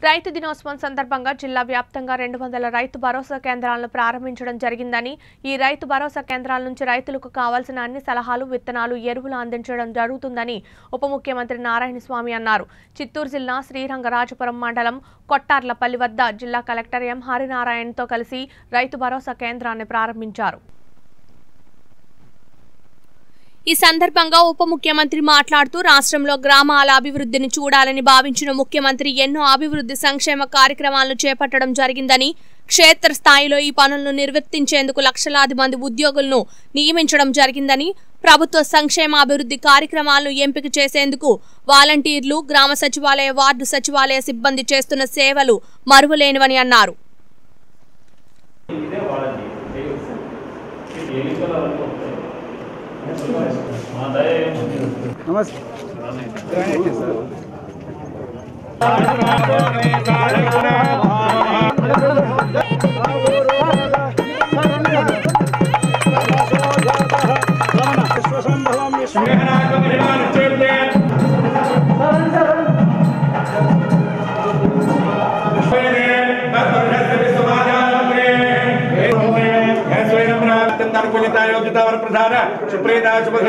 రైతు దినోత్సవం సందర్భంగా జిల్లా వ్యాప్తంగా రెండు వందల రైతు భరోసా కేంద్రాలను ప్రారంభించడం జరిగిందని ఈ రైతు భరోసా కేంద్రాల నుంచి రైతులకు కావాల్సిన అన్ని సలహాలు విత్తనాలు ఎరువులు అందించడం జరుగుతుందని ఉప ముఖ్యమంత్రి నారాయణస్వామి అన్నారు చిత్తూరు జిల్లా శ్రీరంగరాజపురం మండలం కొట్టార్లపల్లి వద్ద జిల్లా కలెక్టర్ ఎం హరినారాయణతో కలిసి రైతు భరోసా కేంద్రాన్ని ప్రారంభించారు ఈ సందర్భంగా ఉప ముఖ్యమంత్రి మాట్లాడుతూ రాష్ట్రంలో గ్రామాల అభివృద్ధిని చూడాలని భావించిన ముఖ్యమంత్రి ఎన్నో అభివృద్ధి సంక్షేమ కార్యక్రమాలను చేపట్టడం జరిగిందని క్షేత్రస్థాయిలో ఈ పనులను నిర్వర్తించేందుకు లక్షలాది మంది ఉద్యోగులను నియమించడం జరిగిందని ప్రభుత్వ సంక్షేమ అభివృద్ధి కార్యక్రమాలను ఎంపిక చేసేందుకు వాలంటీర్లు గ్రామ సచివాలయ వార్డు సచివాలయ సిబ్బంది చేస్తున్న సేవలు మరువలేనివని అన్నారు ఇదే వాడండి ఇది ఎన్నికల వరకు వస్తాయి. మా దయ ఏముంది? నమస్తే ప్రధాన సుప్రీత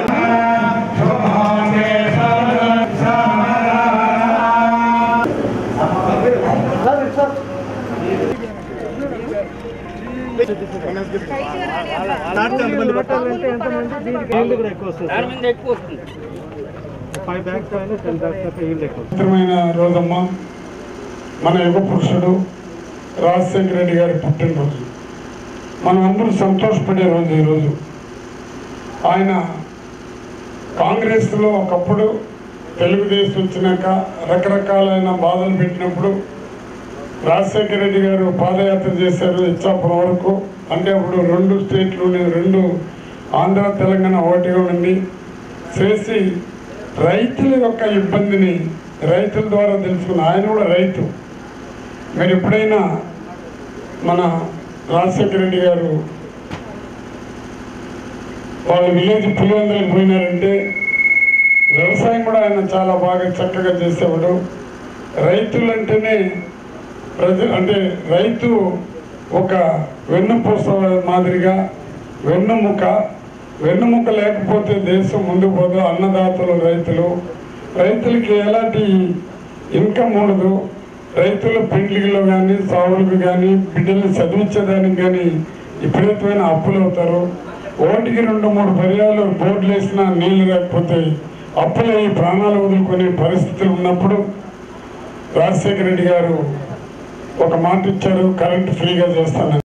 పెట్టాలంటే ఎంతమంది దీనికి ఈల్డ్ కూడా ఎక్కువ వస్తుంది ఫైవ్ బ్యాగ్స్ అయినా టెన్ బ్యాగ్స్ దాకా ఈల్డ్ ఎక్కువ వస్తుంది పవిత్రమైన రోజమ్మ మన యుగ పురుషుడు రాజశేఖర రెడ్డి గారి పుట్టినరోజు మనం అందరూ సంతోషపడే రోజు ఈరోజు ఆయన కాంగ్రెస్లో ఒకప్పుడు తెలుగుదేశం వచ్చినాక రకరకాలైన బాధలు పెట్టినప్పుడు రాజశేఖర రెడ్డి గారు పాదయాత్ర చేశారు ఇచ్చాపురం వరకు అంటే అప్పుడు రెండు స్టేట్లు ఉన్నాయి, రెండు ఆంధ్ర తెలంగాణ ఒకటిగా ఉంది చేసి రైతుల యొక్క ఇబ్బందిని రైతుల ద్వారా తెలుసుకున్న ఆయన కూడా రైతు మీరు ఎప్పుడైనా మన రాజశేఖర రెడ్డి గారు వాళ్ళ విలేజ్ పులివెందులకు పోయినారంటే వ్యవసాయం కూడా ఆయన చాలా బాగా చక్కగా చేసేవాడు రైతులంటేనే ప్రజ అంటే రైతు ఒక వెన్నుపూస మాదిరిగా వెన్నుముక వెన్నుముక లేకపోతే దేశం ముందుకు పోదు అన్నదాతలు రైతులు రైతులకి ఎలాంటి ఇన్కమ్ ఉండదు రైతుల పెండ్లిలో కానీ సాగులకు కానీ బిడ్డల్ని చదివించేదానికి కానీ విపరీతమైన అప్పులు అవుతారు ఓటికి రెండు మూడు పర్యాలు బోర్డులు వేసినా నీళ్లు లేకపోతే అప్పులై ప్రాణాలు వదులుకునే పరిస్థితులు ఉన్నప్పుడు రాజశేఖర రెడ్డి గారు ఒక మాట ఇచ్చారు కరెంట్ ఫ్రీగా చేస్తానని